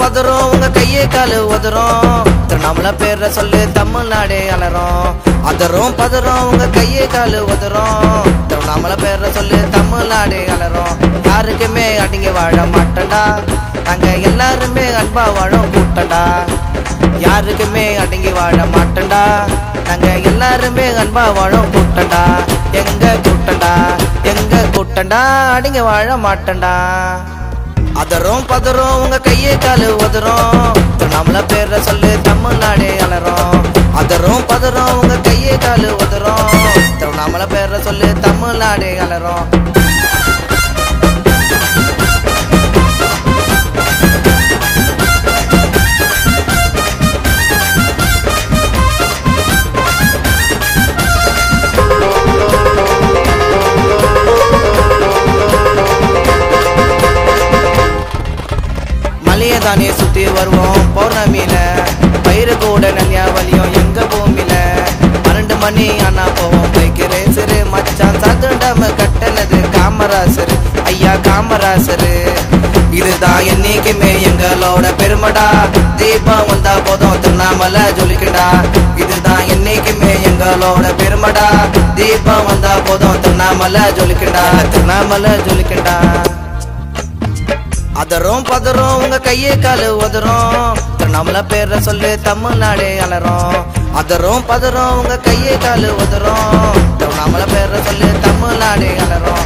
பதறும் உங்க கையை காலு உதறும் திருவண்ணாமலை பேர சொல்லு தமிழ்நாடே அலறும் அதரும் பதறும் உங்க கையை காலு உதறும் திருவண்ணாமலை பேர சொல்லு தமிழ்நாடே அலறும் யாருக்குமே அடங்கி வாழ மாட்டேன்டா நாங்க எல்லாருமே அன்பா வாழும் கூட்டண்டா யாருக்குமே அடங்கி வாழ மாட்டேன்டா நாங்க எல்லாருமே அன்பா வாழும் கூட்டண்டா எங்க கூட்டண்டா எங்க கூட்டண்டா அடங்கி வாழ மாட்டேன்டா அதரும் பதறும் உங்க கையை காலு உதறும் நம்மள பேர சொல்லு தமிழ்நாடே அலறும் அதரும் பதறும் உங்க கையை காலு உதறும் நம்மள பேர சொல்லு தமிழ்நாடே அலறும் மலையை தானே சுத்தி வருவோம் பௌர்ணமியில பயிறு கூட நன்யா வலியும் எங்க பூமியில பன்னெண்டு மணி ஆனா போவோம் பைக்கு ரேசரு மச்சான் சதுண்டம கட்டனது காமராசரு ஐயா காமராசரு இதுதான் என்னைக்குமே எங்களோட பெருமடா தீபம் வந்தா போதும் திருவண்ணாமலை ஜொலிக்கடா இதுதான் என்னைக்குமே எங்களோட பெருமடா தீபம் வந்தா போதும் திருவண்ணாமலை ஜொலிக்கடா திருவண்ணாமலை ஜொலிக்கடா அதரும் பதறும் உங்க கையை காலு உதறும் திருவண்ணாமலை பேர சொல்லு தமிழ்நாடே அலறும் அதரும் பதறும் உங்க கையை காலு உதறும் திருவண்ணாமலை பேர சொல்லு தமிழ்நாடே அலறும்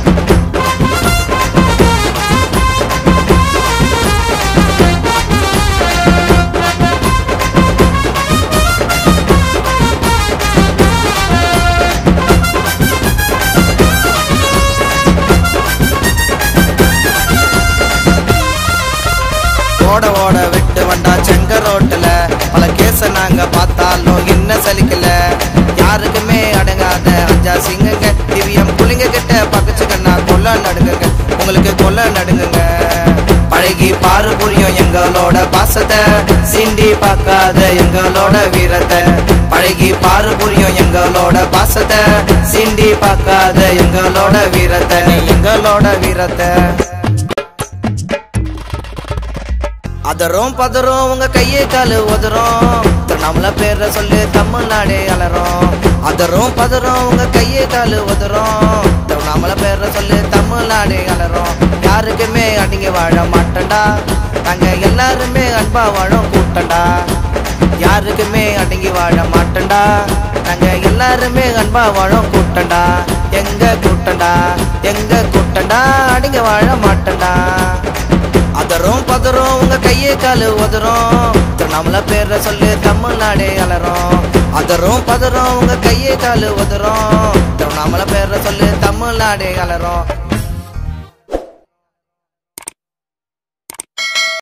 ஓட ஓட விட்டு வந்தா செங்க ரோட்டுல பல கேச நாங்க பார்த்தாலும் என்ன சலிக்கல யாருக்குமே அடங்காத அஞ்சா சிங்கங்க திவ்யம் புளிங்க கிட்ட பக்கச்சுக்கண்ணா கொல்ல நடுங்குங்க உங்களுக்கு கொல்ல நடுங்குங்க பழகி பாரு புரியும் எங்களோட பாசத்தை சிண்டி பார்க்காத எங்களோட வீரத்தை பழகி பாரு புரியும் எங்களோட பாசத்தை சிண்டி பார்க்காத எங்களோட வீரத்தை நீ எங்களோட வீரத்தை அதரும் பதறும் உங்க கையை காலு உதறும் திருவண்ணாமலை பேர சொல்லு தமிழ்நாடே அலறும் அதரும் பதறும் உங்க கையை காலு உதறும் திருவண்ணாமலை பேர சொல்லு தமிழ்நாடே அலறும் யாருக்குமே அடங்கி வாழ மாட்டேன்டா நாங்க எல்லாருமே அன்பா வாழும் கூட்டண்டா யாருக்குமே அடங்கி வாழ மாட்டேன்டா நாங்க எல்லாருமே அன்பா வாழும் கூட்டண்டா எங்க கூட்டண்டா எங்க கூட்டண்டா அடங்கி வாழ மாட்டேன்டா அதரும் பதறும் உங்க கையை காலு உதறும் திருவண்ணாமலை பேர சொல்லு தமிழ்நாடே அலறும் அதரும் பதறும் உங்க கையை காலு உதறும் திருவண்ணாமலை பேர சொல்லு தமிழ்நாடே அலறும்